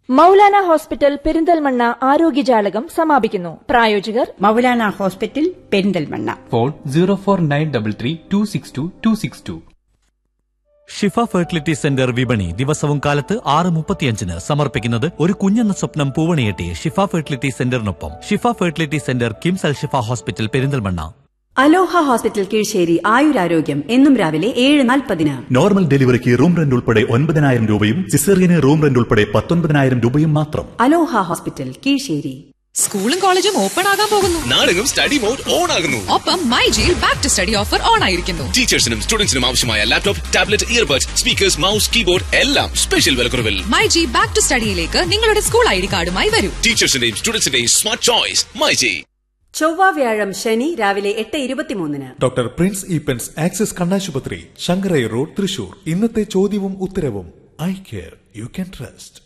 Maulana hospital Perinthalmanna ആരോഗ്യജാലകം സമാപിക്കുന്നു പ്രായോജകർ Maulana hospital Perinthalmanna phone zero four nine double three two six two two six two Shifa fertility centre വിപണി ദിവസവും കാലത്ത് ആറ് മുപ്പത്തിയഞ്ചിന് സമർപ്പിക്കുന്നത് ഒരു കുഞ്ഞെന്ന സ്വപ്നം പൂവണിയെട്ടി ഷിഫ ഫെർട്ടിലിറ്റി സെന്ററിനൊപ്പം Shifa fertility centre KIMS Al Shifa hospital Perinthalmanna Aloha hospital Keezhissery ആയുരാരോഗ്യം എന്നും രാവിലെ ഏഴ് നാൽപ്പതിന് നോർമൽ ഡെലിവറിക്ക് റൂം റെന്റ് ഉൾപ്പെടെ ഒൻപതിനായിരം രൂപയും സിസേറിയന് റൂം റെന്റ് ഉൾപ്പെടെ പത്തൊൻപതിനായിരം രൂപയും മാത്രം അലോഹ ഹോസ്പിറ്റൽ കീഴ്ശ്ശേരി സ്കൂളും കോളേജും ഓപ്പൺ ആകാൻ പോകുന്നു നാടെങ്ങും സ്റ്റഡി മോഡ് ഓൺ ആകുന്നു ഒപ്പം മൈ ജിയിൽ back to study offer on ആയിരിക്കുന്നു ടീച്ചേഴ്സിനും സ്റ്റുഡൻസിനും ആവശ്യമായ laptop tablet earbuds speakers mouse keyboard എല്ലാം സ്പെഷ്യൽ വിലക്കുറവിൽ മൈ ജി ബാക്ക് ടു സ്റ്റഡിയിലേക്ക് നിങ്ങളുടെ സ്കൂൾ ഐ ഡി കാർഡുമായി വരൂ ടീച്ചേഴ്സിന്റെയും സ്റ്റുഡൻസിന്റെയും സ്മാർട്ട് ചോയ്സ് മൈജി ചൊവ്വ വ്യാഴം ശനി രാവിലെ എട്ട് ഇരുപത്തിമൂന്നിന് ഡോക്ടർ പ്രിൻസ് ഈപ്പൻസ് ആക്സിസ് കണ്ണാശുപത്രി ശങ്കരൈ റോഡ് തൃശൂർ ഇന്നത്തെ ചോദ്യവും ഉത്തരവും eye care you can trust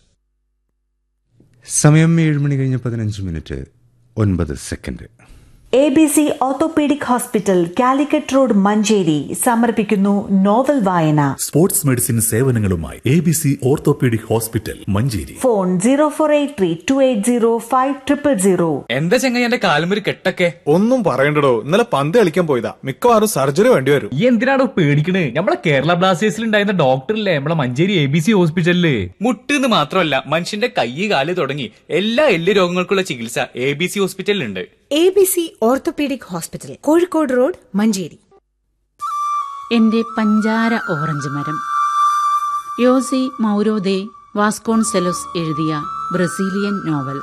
സമയം ഏഴ് മണി കഴിഞ്ഞ് പതിനഞ്ച് മിനിറ്റ് ഒൻപത് second A B C orthopaedic hospital Calicut road Manjeri സമർപ്പിക്കുന്നു നോവൽ വായന സ്പോർട്സ് മെഡിസിൻ സേവനങ്ങളുമായി A B C orthopaedic hospital Manjeri phone zero four eight three two eight zero five triple zero എന്താ ചെങ്ങ എന്റെ കാലുമൊരു കെട്ടൊക്കെ ഒന്നും പറയണ്ടടോ ഇന്നലെ പന്ത് കളിക്കാൻ പോയതാ മിക്കവാറും സർജറി വേണ്ടി വരും ഈ എന്തിനാണോ പേടിക്കണേ നമ്മളെ കേരള ബ്ലാസ്റ്റേഴ്സിൽ ഉണ്ടായിരുന്ന ഡോക്ടറില്ലേ നമ്മളെ മഞ്ചേരി എ ബി സി ഹോസ്പിറ്റലില് മുട്ടെന്ന് മാത്രമല്ല മനുഷ്യന്റെ കൈ കാല് തുടങ്ങി എല്ലാ എല്ല് രോഗങ്ങൾക്കുള്ള ചികിത്സ എ ബി സി ഹോസ്പിറ്റലിലുണ്ട് A B C orthopaedic hospital Kozhikode road Manjeri എന്റെ പഞ്ചാര ഓറഞ്ച് മരം യോസി മൗരോദെ വാസ്കോൺസെലോസ് എഴുതിയ ബ്രസീലിയൻ നോവൽ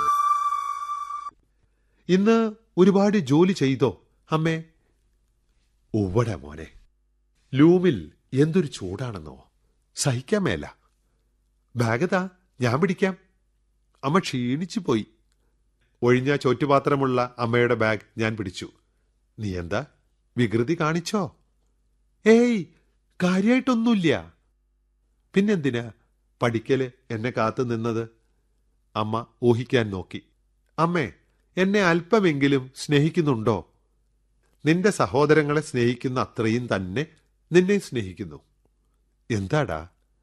ഇന്ന് ഒരുപാട് ജോലി ചെയ്തോ അമ്മേ ഉവ്വട മോനെ ലൂമിൽ എന്തൊരു ചൂടാണെന്നോ സഹിക്കാൻ മേല ബാഗതാ ഞാൻ പിടിക്കാം അമ്മ ക്ഷീണിച്ചു പോയി ഒഴിഞ്ഞ ചോറ്റുപാത്രമുള്ള അമ്മയുടെ ബാഗ് ഞാൻ പിടിച്ചു നീ എന്താ വികൃതി കാണിച്ചോ ഏയ് കാര്യായിട്ടൊന്നുമില്ല പിന്നെന്തിനാ പഠിക്കല് എന്നെ കാത്തു നിന്നത് അമ്മ ഊഹിക്കാൻ നോക്കി അമ്മേ എന്നെ അല്പമെങ്കിലും സ്നേഹിക്കുന്നുണ്ടോ നിന്റെ സഹോദരങ്ങളെ സ്നേഹിക്കുന്ന അത്രയും തന്നെ നിന്നെ സ്നേഹിക്കുന്നു എന്താടാ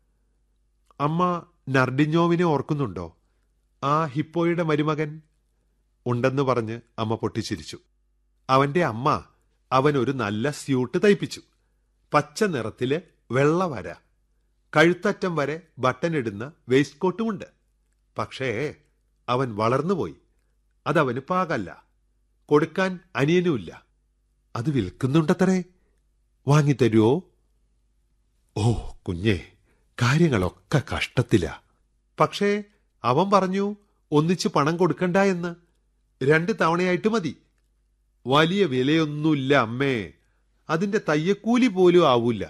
അമ്മ നർഡിഞ്ഞോവിനെ ഓർക്കുന്നുണ്ടോ ആ ഹിപ്പോയുടെ മരുമകൻ ഉണ്ടെന്ന് പറഞ്ഞ് അമ്മ പൊട്ടിച്ചിരിച്ചു അവന്റെ അമ്മ അവൻ ഒരു നല്ല സ്യൂട്ട് തയ്പ്പിച്ചു പച്ച നിറത്തില് വെള്ള വര കഴുത്തറ്റം വരെ ബട്ടൺ ഇടുന്ന വേസ്റ്റ് കോട്ടുമുണ്ട് പക്ഷേ അവൻ വളർന്നുപോയി അതവന് പാകല്ല കൊടുക്കാൻ അനിയനുമില്ല അത് വിൽക്കുന്നുണ്ടത്രേ വാങ്ങിത്തരുവോ ഓ കുഞ്ഞേ കാര്യങ്ങളൊക്കെ കഷ്ടത്തിലാ പക്ഷേ അവൻ പറഞ്ഞു ഒന്നിച്ച് പണം കൊടുക്കണ്ട എന്ന് രണ്ട് തവണയായിട്ട് മതി വലിയ വിലയൊന്നുമില്ല അമ്മേ അതിന്റെ തയ്യക്കൂലി പോലും ആവൂല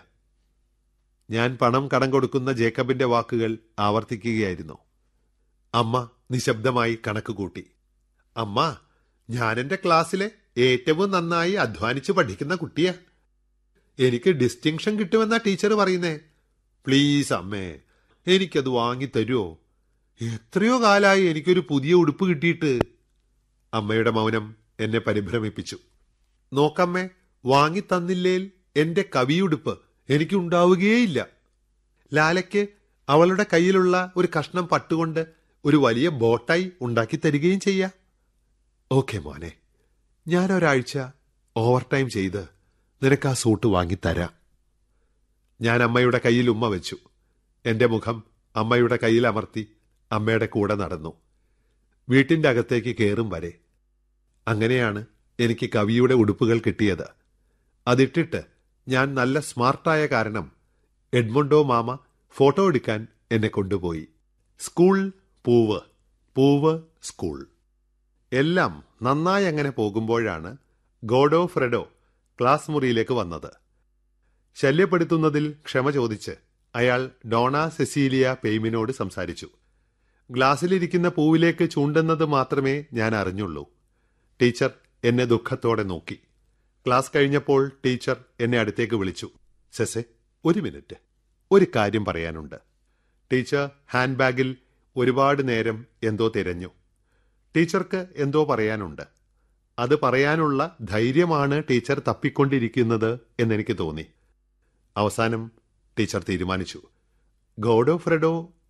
ഞാൻ പണം കടം കൊടുക്കുന്ന ജേക്കബിന്റെ വാക്കുകൾ ആവർത്തിക്കുകയായിരുന്നു അമ്മ നിശബ്ദമായി കണക്ക് കൂട്ടി അമ്മ ഞാൻ എന്റെ ക്ലാസ്സിലെ ഏറ്റവും നന്നായി അധ്വാനിച്ച് പഠിക്കുന്ന കുട്ടിയാ എനിക്ക് ഡിസ്റ്റിങ്ഷൻ കിട്ടുമെന്നാ ടീച്ചർ പറയുന്നേ പ്ലീസ് അമ്മേ എനിക്കത് വാങ്ങിത്തരുമോ എത്രയോ കാലായി എനിക്കൊരു പുതിയ ഉടുപ്പ് കിട്ടിയിട്ട് അമ്മയുടെ മൗനം എന്നെ പരിഭ്രമിപ്പിച്ചു നോക്കമ്മേ വാങ്ങിത്തന്നില്ലേൽ എന്റെ കവിയുടുപ്പ് എനിക്കുണ്ടാവുകയേയില്ല ലാലയ്ക്ക് അവളുടെ കയ്യിലുള്ള ഒരു കഷ്ണം പട്ടുകൊണ്ട് ഒരു വലിയ ബോട്ടായി ഉണ്ടാക്കി തരികയും ചെയ്യാം ഓക്കെ മോനെ ഞാൻ ഒരാഴ്ച ഓവർ ടൈം ചെയ്ത് നിനക്ക് ആ സൂട്ട് വാങ്ങിത്തരാം ഞാൻ അമ്മയുടെ കയ്യിൽ ഉമ്മ വെച്ചു എന്റെ മുഖം അമ്മയുടെ കയ്യിൽ അമർത്തി അമ്മയുടെ കൂടെ നടന്നു വീട്ടിന്റെ അകത്തേക്ക് കയറും വരെ അങ്ങനെയാണ് എനിക്ക് കവിയുടെ ഉടുപ്പുകൾ കിട്ടിയത് അതിട്ടിട്ട് ഞാൻ നല്ല സ്മാർട്ടായ കാരണം എഡ്മണ്ടോ മാമ ഫോട്ടോ എടുക്കാൻ എന്നെ കൊണ്ടുപോയി സ്കൂൾ പൂവ് പൂവ് സ്കൂൾ എല്ലാം നന്നായി അങ്ങനെ പോകുമ്പോഴാണ് ഗോഡോ ഫ്രെഡോ ക്ലാസ് മുറിയിലേക്ക് വന്നത് ശല്യപ്പെടുത്തുന്നതിൽ ക്ഷമ ചോദിച്ച് അയാൾ ഡോണ സെസീലിയ പെയ്മിനോട് സംസാരിച്ചു ഗ്ലാസ്സിലിരിക്കുന്ന പൂവിലേക്ക് ചൂണ്ടുന്നത് മാത്രമേ ഞാൻ അറിഞ്ഞുള്ളൂ ടീച്ചർ എന്നെ ദുഃഖത്തോടെ നോക്കി ക്ലാസ് കഴിഞ്ഞപ്പോൾ ടീച്ചർ എന്നെ അടുത്തേക്ക് വിളിച്ചു സെസെ ഒരു മിനിറ്റ് ഒരു കാര്യം പറയാനുണ്ട് ടീച്ചർ ഹാൻഡ് ബാഗിൽ ഒരുപാട് നേരം എന്തോ തിരഞ്ഞു ടീച്ചർക്ക് എന്തോ പറയാനുണ്ട് അത് പറയാനുള്ള ധൈര്യമാണ് ടീച്ചർ തപ്പിക്കൊണ്ടിരിക്കുന്നത് എന്നെനിക്ക് തോന്നി അവസാനം ടീച്ചർ തീരുമാനിച്ചു ഗോഡോ ഫ്രെഡോ